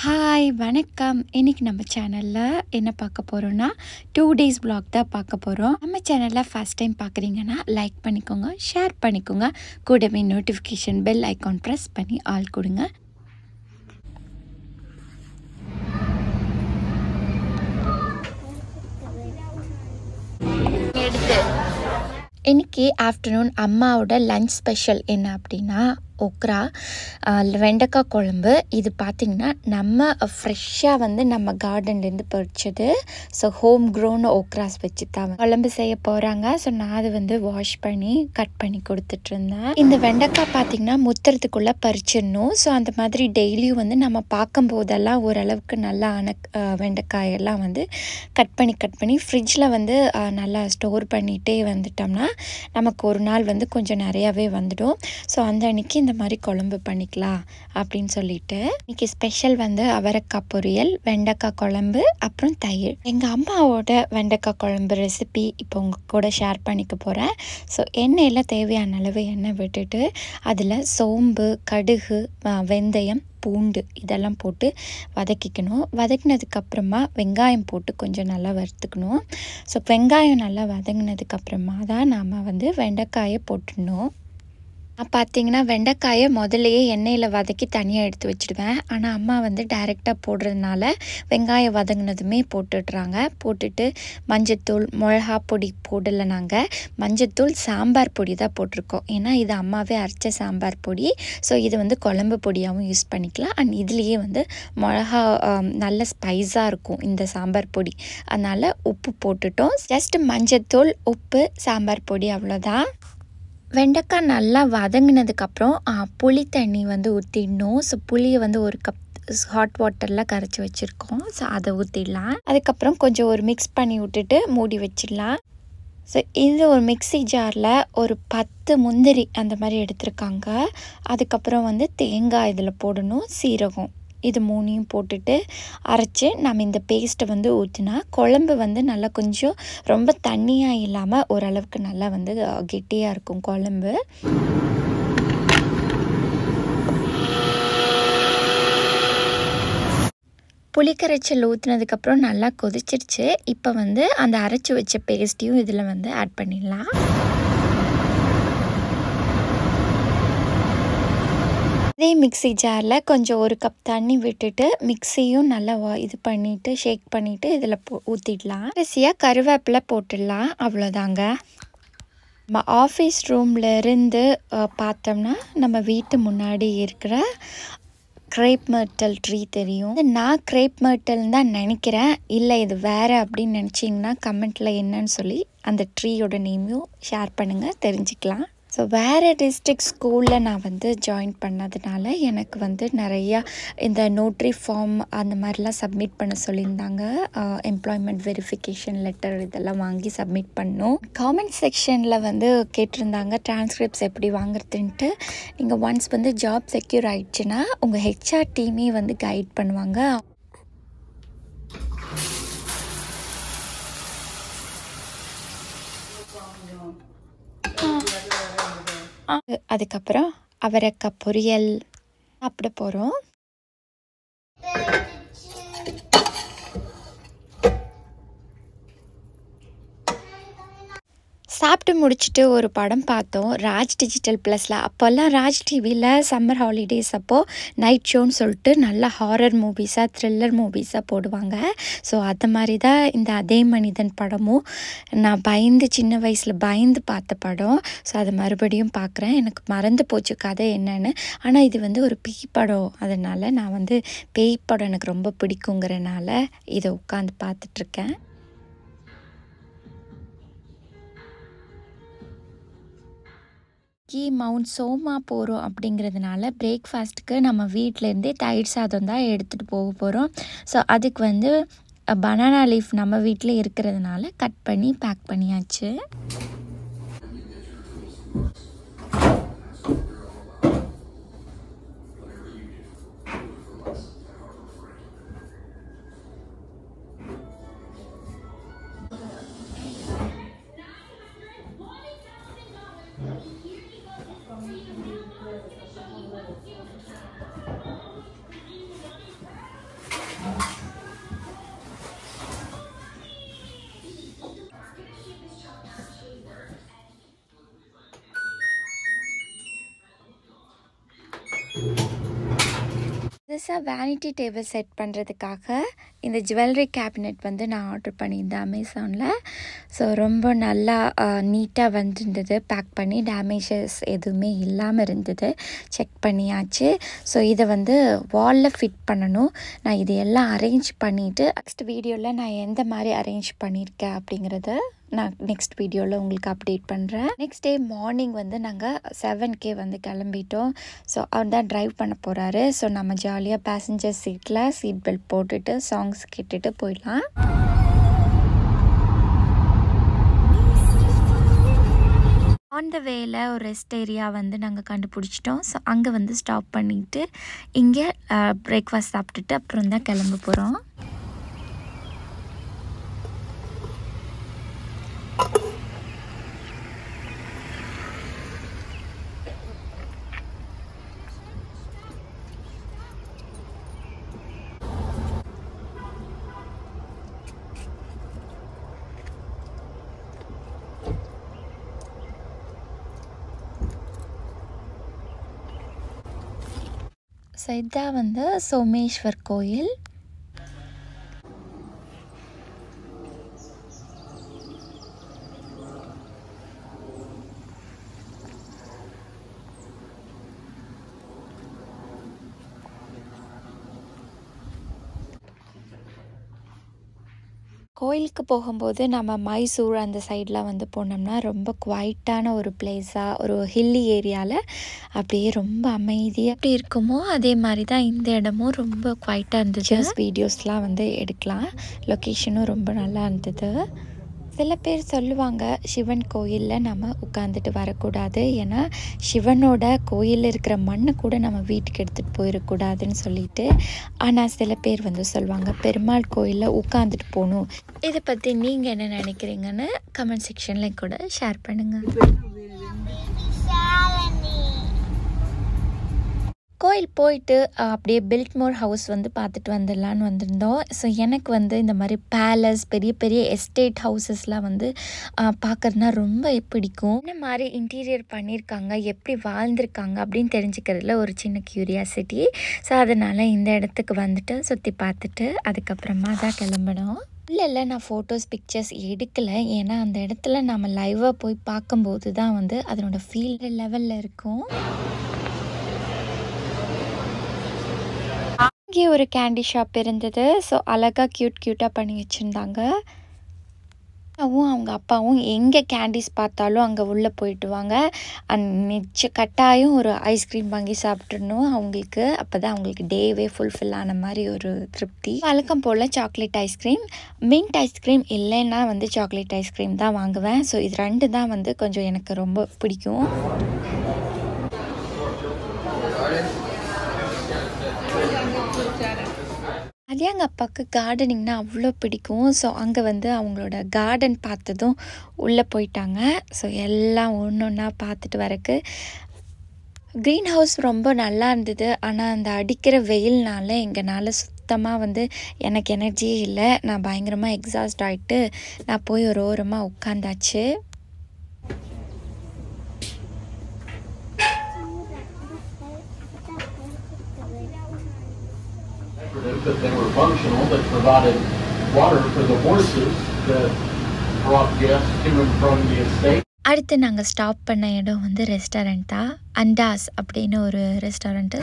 Hi வணக்கம் இன்னைக்கு நம்ம சேனலில் என்ன பார்க்க போகிறோன்னா டூ டேஸ் vlog தான் பார்க்க போகிறோம் நம்ம சேனலில் ஃபஸ்ட் டைம் பார்க்குறீங்கன்னா லைக் பண்ணிக்கோங்க ஷேர் பண்ணிக்கோங்க கூடவே நோட்டிஃபிகேஷன் பெல் ஐக்கான் ப்ரெஸ் பண்ணி ஆல் கொடுங்க இன்னைக்கு ஆஃப்டர்நூன் அம்மாவோட லஞ்ச் ஸ்பெஷல் என்ன அப்படின்னா ஒக்ரா வெண்டைக்காய் குழம்பு இது பார்த்திங்கன்னா நம்ம ஃப்ரெஷ்ஷாக வந்து நம்ம கார்டன்லேருந்து பறிச்சது ஸோ ஹோம் க்ரோன் ஓக்ராஸ் வச்சு தான் குழம்பு செய்ய போகிறாங்க ஸோ நான் அதை வந்து வாஷ் பண்ணி கட் பண்ணி கொடுத்துட்ருந்தேன் இந்த வெண்டைக்காய் பார்த்திங்கன்னா முத்துறதுக்குள்ளே பறிச்சிடணும் ஸோ அந்த மாதிரி டெய்லியும் வந்து நம்ம பார்க்கும்போதெல்லாம் ஓரளவுக்கு நல்லா ஆன அஹ், வெண்டைக்காயெல்லாம் வந்து கட் பண்ணி கட் பண்ணி ஃப்ரிட்ஜில் வந்து அஹ், நல்லா ஸ்டோர் பண்ணிகிட்டே வந்துட்டோம்னா நமக்கு ஒரு நாள் வந்து கொஞ்சம் நிறையாவே வந்துடும் ஸோ அந்த அன்னைக்கு இந்த மாதிரி குழம்பு பண்ணிக்கலாம் அப்படின்னு சொல்லிட்டு இன்னைக்கு ஸ்பெஷல் வந்து அவரைக்காய் பொரியல் வெண்டைக்காய் குழம்பு அப்புறம் தயிர் எங்கள் அம்மாவோட வெண்டைக்காய் குழம்பு ரெசிபி இப்போ உங்கள் கூட ஷேர் பண்ணிக்க போகிறேன் ஸோ எண்ணெயில் தேவையான அளவு எண்ணெய் விட்டுட்டு அதில் சோம்பு கடுகு அஹ், வெந்தயம் பூண்டு இதெல்லாம் போட்டு வதக்கிக்கணும் வதக்கினதுக்கப்புறமா வெங்காயம் போட்டு கொஞ்சம் நல்லா வறுத்துக்கணும் ஸோ வெங்காயம் நல்லா வதங்கினதுக்கப்புறமா தான் நாம் வந்து வெண்டைக்காயை போட்டுடணும் நான் பார்த்தீங்கன்னா வெண்டைக்காயை முதல்லையே எண்ணெயில் வதக்கி தனியாக எடுத்து வச்சுடுவேன் ஆனால் அம்மா வந்து டைரெக்டாக போடுறதுனால வெங்காயம் வதங்கினதுமே போட்டுடுறாங்க போட்டுட்டு மஞ்சத்தூள் மிளகா பொடி போடலை நாங்கள் மஞ்சத்தூள் சாம்பார் பொடி தான் போட்டிருக்கோம் ஏன்னா இது அம்மாவே அரைச்ச சாம்பார் பொடி ஸோ இது வந்து குழம்பு பொடியாகவும் யூஸ் பண்ணிக்கலாம் அண்ட் இதுலேயே வந்து மிளகா ஆம், நல்ல ஸ்பைஸாக இருக்கும் இந்த சாம்பார் பொடி அதனால் உப்பு போட்டுட்டோம் ஜஸ்ட் மஞ்சத்தூள் உப்பு சாம்பார் பொடி அவ்வளோதான் வெண்டைக்காய் நல்லா வதங்கினதுக்கப்புறம் புளி தண்ணி வந்து ஊற்றிடணும் ஸோ புளியை வந்து ஒரு கப் ஹாட் வாட்டரில் கரைச்சி வச்சுருக்கோம் ஸோ அதை ஊற்றிடலாம் அதுக்கப்புறம் கொஞ்சம் ஒரு மிக்ஸ் பண்ணி விட்டுட்டு மூடி வச்சிடலாம் ஸோ இது ஒரு மிக்ஸி ஜாரில் ஒரு பத்து முந்திரி அந்த மாதிரி எடுத்திருக்காங்க அதுக்கப்புறம் வந்து தேங்காய் இதில் போடணும் சீரகம் இது மூணையும் போட்டுட்டு அரைச்சி நம்ம இந்த பேஸ்ட்டை வந்து ஊற்றினா குழம்பு வந்து நல்லா கொஞ்சம் ரொம்ப தண்ணியாக இல்லாமல் ஓரளவுக்கு நல்லா வந்து அஹ், கெட்டியாக இருக்கும் குழம்பு புளிக்கரைச்சல் ஊற்றுனதுக்கப்புறம் நல்லா கொதிச்சிருச்சு இப்போ வந்து அந்த அரைச்சி வச்ச பேஸ்ட்டையும் இதில் வந்து ஆட் பண்ணிடலாம் அதே மிக்ஸி ஜாரில் கொஞ்சம் ஒரு கப் தண்ணி விட்டுட்டு மிக்ஸியும் நல்லா வா- இது பண்ணிவிட்டு ஷேக் பண்ணிவிட்டு இதில் போ ஊற்றிடலாம் அரிசியாக கருவேப்பிலை போட்டுடலாம் அவ்வளோதாங்க நம்ம ஆஃபீஸ் ரூமில் இருந்து அஹ், பார்த்தோம்னா நம்ம வீட்டு முன்னாடி இருக்கிற கிரேப் மர்ட்டல் ட்ரீ தெரியும் இது நான் கிரேப் மர்ட்டல்னு தான் நினைக்கிறேன் இல்லை இது வேறு அப்படின்னு நினச்சிங்கன்னா கமெண்ட்டில் என்னன்னு சொல்லி அந்த ட்ரீயோட நேமையும் ஷேர் பண்ணுங்கள் தெரிஞ்சுக்கலாம் ஸோ வேறு டிஸ்ட்ரிக்ட் ஸ்கூலில் நான் வந்து ஜாயின் பண்ணதுனால எனக்கு வந்து நிறையா இந்த நோட்ரி ஃபார்ம் அந்த மாதிரிலாம் சப்மிட் பண்ண சொல்லியிருந்தாங்க எம்ப்ளாய்மெண்ட் வெரிஃபிகேஷன் லெட்டர் இதெல்லாம் வாங்கி சப்மிட் பண்ணோம் காமெண்ட் செக்ஷனில் வந்து கேட்டிருந்தாங்க டிரான்ஸ்கிரிப்ட்ஸ் எப்படி வாங்குறதுன்ட்டு நீங்கள் ஒன்ஸ் வந்து ஜாப் செக்யூர் ஆயிடுச்சுன்னா உங்கள் ஹெச்ஆர் டீமே வந்து கைட் பண்ணுவாங்க அது- அதுக்கப்புறம் அவரைக்காய் பொரியல் சாப்பிட போகிறோம் சாப்பிட்டு முடிச்சுட்டு ஒரு படம் பார்த்தோம் ராஜ் டிஜிட்டல் ப்ளஸில் அப்போல்லாம் ராஜ் டிவியில் சம்மர் ஹாலிடேஸ் அப்போது நைட் ஷோன்னு சொல்லிட்டு நல்ல ஹாரர் மூவிஸாக த்ரில்லர் மூவிஸாக போடுவாங்க ஸோ அது மாதிரி தான் இந்த அதே மனிதன் படமும் நான் பயந்து சின்ன வயசில் பயந்து பார்த்த படம் ஸோ அதை மறுபடியும் பார்க்குறேன் எனக்கு மறந்து போச்சு கதை என்னன்னு ஆனால் இது வந்து ஒரு பேய் படம் அதனால் நான் வந்து பேய் படம் எனக்கு ரொம்ப பிடிக்குங்கிறனால இதை உட்காந்து பார்த்துட்ருக்கேன் கி மவுண்ட் சோமா போகிறோம் அப்படிங்கிறதுனால பிரேக்ஃபாஸ்ட்டுக்கு நம்ம வீட்டிலேருந்தே தயிர் சாதம் தான் எடுத்துகிட்டு போக போகிறோம் ஸோ அதுக்கு வந்து பனானா லீஃப் நம்ம வீட்டில் இருக்கிறதுனால கட் பண்ணி பேக் பண்ணியாச்சு புதுசாக வேனிட்டி டேபிள் செட் பண்ணுறதுக்காக இந்த ஜுவல்லரி கேபினெட் வந்து நான் ஆர்டர் பண்ணியிருந்தேன் அமேசானில் ஸோ ரொம்ப நல்லா நீட்டாக வந்துருந்தது பேக் பண்ணி டேமேஜஸ் எதுவுமே இல்லாமல் இருந்தது செக் பண்ணியாச்சு ஸோ இதை வந்து வாலில் ஃபிட் பண்ணணும் நான் இது எல்லாம் அரேஞ்ச் பண்ணிவிட்டு நெக்ஸ்ட் வீடியோவில் நான் எந்த மாதிரி அரேஞ்ச் பண்ணியிருக்கேன் அப்படிங்கிறத நான் நெக்ஸ்ட் வீடியோவில் உங்களுக்கு அப்டேட் பண்ணுறேன் நெக்ஸ்ட் டே மார்னிங் வந்து நாங்கள் செவன் கே வந்து கிளம்பிட்டோம் ஸோ அவர் தான் ட்ரைவ் பண்ண போகிறாரு ஸோ நம்ம ஜாலியாக பேசஞ்சர் சீட்டில் சீட் பெல்ட் போட்டுட்டு சாங்ஸ் கேட்டுட்டு போயிடலாம் ஆன் த வேல ஒரு ரெஸ்ட் ஏரியா வந்து நாங்கள் கண்டுபிடிச்சிட்டோம் ஸோ அங்கே வந்து ஸ்டாப் பண்ணிவிட்டு இங்கே பிரேக்ஃபாஸ்ட் சாப்பிட்டுட்டு அப்புறம் தான் கிளம்ப போகிறோம் ஸோ இதான் வந்து சோமேஸ்வர் கோயில் கோயிலுக்கு போகும்போது நம்ம மைசூர் அந்த சைட்லாம் வந்து போனோம்னா ரொம்ப குவைட்டான ஒரு பிளேஸாக ஒரு ஹில்லி ஏரியாவில் அப்படியே ரொம்ப அமைதியாக எப்படி இருக்குமோ அதே மாதிரி தான் இந்த இடமும் ரொம்ப குவைட்டாக இருந்துச்சு வீடியோஸ்லாம் வந்து எடுக்கலாம் லொக்கேஷனும் ரொம்ப நல்லா இருந்தது சில பேர் சொல்லுவாங்க சிவன் கோயிலில் நம்ம உட்காந்துட்டு வரக்கூடாது ஏன்னா சிவனோட கோயிலில் இருக்கிற மண்ணை கூட நம்ம வீட்டுக்கு எடுத்துகிட்டு போயிடக்கூடாதுன்னு சொல்லிட்டு ஆனால் சில பேர் வந்து சொல்லுவாங்க பெருமாள் கோயிலில் உட்காந்துட்டு போகணும் இதை பற்றி நீங்கள் என்ன நினைக்கிறீங்கன்னு கமெண்ட் செக்ஷனில் கூட ஷேர் பண்ணுங்கள் கோயில் போயிட்டு அப்படியே பில்ட்மோர் ஹவுஸ் வந்து பார்த்துட்டு வந்துடலான்னு வந்திருந்தோம் ஸோ எனக்கு வந்து இந்த மாதிரி பேலஸ் பெரிய பெரிய எஸ்டேட் ஹவுசஸ்லாம் வந்து பார்க்குறதுனா ரொம்ப பிடிக்கும் இந்த மாதிரி இன்டீரியர் பண்ணியிருக்காங்க எப்படி வாழ்ந்திருக்காங்க அப்படின்னு தெரிஞ்சுக்கிறதுல ஒரு சின்ன க்யூரியாசிட்டி ஸோ அதனால் இந்த இடத்துக்கு வந்துட்டு சுற்றி பார்த்துட்டு அதுக்கப்புறமா தான் கிளம்பணும் இல்லை இல்லை நான் ஃபோட்டோஸ் பிக்சர்ஸ் எடுக்கலை ஏன்னா அந்த இடத்துல நம்ம லைவாக போய் பார்க்கும்போது தான் வந்து அதனோட ஃபீல் லெவலில் இருக்கும் இங்கே ஒரு கேண்டி ஷாப் இருந்தது ஸோ அழகாக க்யூட் க்யூட்டாக பண்ணி வச்சுருந்தாங்க அவும் அவங்க அப்பாவும் எங்கே கேண்டீஸ் பார்த்தாலும் அங்கே உள்ளே போயிட்டு வாங்க நிச்ச கட்டாயம் ஒரு ஐஸ்கிரீம் வாங்கி சாப்பிட்றணும் அவங்களுக்கு அப்போ தான் அவங்களுக்கு டேவே ஃபுல்ஃபில் ஆன மாதிரி ஒரு திருப்தி வழக்கம் போல் சாக்லேட் ஐஸ்கிரீம் மின்ட் ஐஸ்கிரீம் இல்லைன்னா வந்து சாக்லேட் ஐஸ்கிரீம் தான் வாங்குவேன் ஸோ இது ரெண்டு தான் வந்து கொஞ்சம் எனக்கு ரொம்ப பிடிக்கும் அதே எங்கள் அப்பாவுக்கு கார்டனிங்னா அவ்வளோ பிடிக்கும் ஸோ அங்கே வந்து அவங்களோட கார்டன் பார்த்ததும் உள்ளே போயிட்டாங்க ஸோ எல்லாம் ஒன்று ஒன்றா பார்த்துட்டு வரக்கு க்ரீன் ஹவுஸ் ரொம்ப நல்லா இருந்தது ஆனால் அந்த அடிக்கிற வெயில்னால எங்களால் சுத்தமாக வந்து எனக்கு எனர்ஜியே இல்லை நான் பயங்கரமாக எக்ஸாஸ்ட் ஆகிட்டு நான் போய் ஒரு ஓரமாக உட்காந்தாச்சு but they were functional. They provided water for the horses that brought guests to and from the estate. அடுத்து நாங்கள் ஸ்டாப் பண்ண இடம் வந்து ரெஸ்டாரண்ட்டா அண்டாஸ் அப்படின்னு ஒரு ரெஸ்டாரண்ட்டு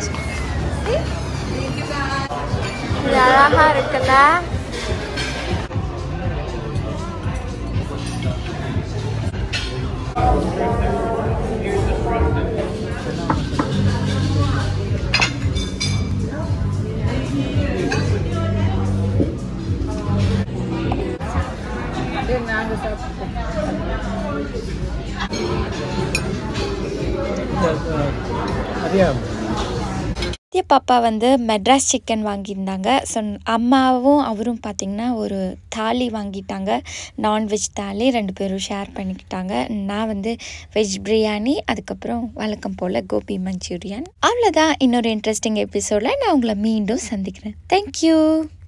அழகா இருக்குல்ல சத்யா பாப்பா வந்து மெட்ராஸ் சிக்கன் வாங்கியிருந்தாங்க ஸோ அம்மாவும் அவரும் பார்த்திங்கன்னா ஒரு தாலி வாங்கிட்டாங்க நான்வெஜ் தாலி ரெண்டு பேரும் ஷேர் பண்ணிக்கிட்டாங்க நான் வந்து வெஜ் பிரியாணி அதுக்கப்புறம் வழக்கம் போல் கோபி மஞ்சூரியன் அவ்வளோதான் இன்னொரு இன்ட்ரெஸ்டிங் எபிசோடில் நான் உங்களை மீண்டும் சந்திக்கிறேன் தேங்க்யூ